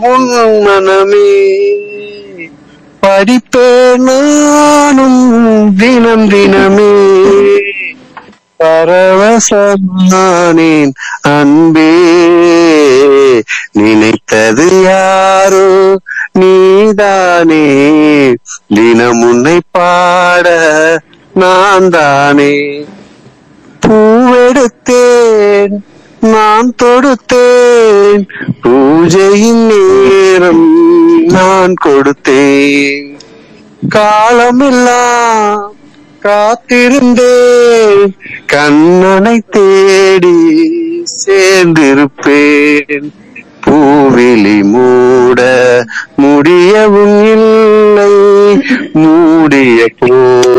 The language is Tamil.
உன் மனமே படிப்பேன் நானும் தினம் தினமே பரவசமானேன் அன்பே நினைத்தது யாரோ நீதானே தினம் உன்னை பாட நான் தானே பூவெடுத்தேன் நான் தொடுத்தேன் பூஜையின் நேரம் நான் கொடுத்தேன் காலமெல்லாம் காத்திருந்தேன் கண்ணனை தேடி சேர்ந்திருப்பேன் பூவிழி மூட முடியவும் இல்லை மூடிய போ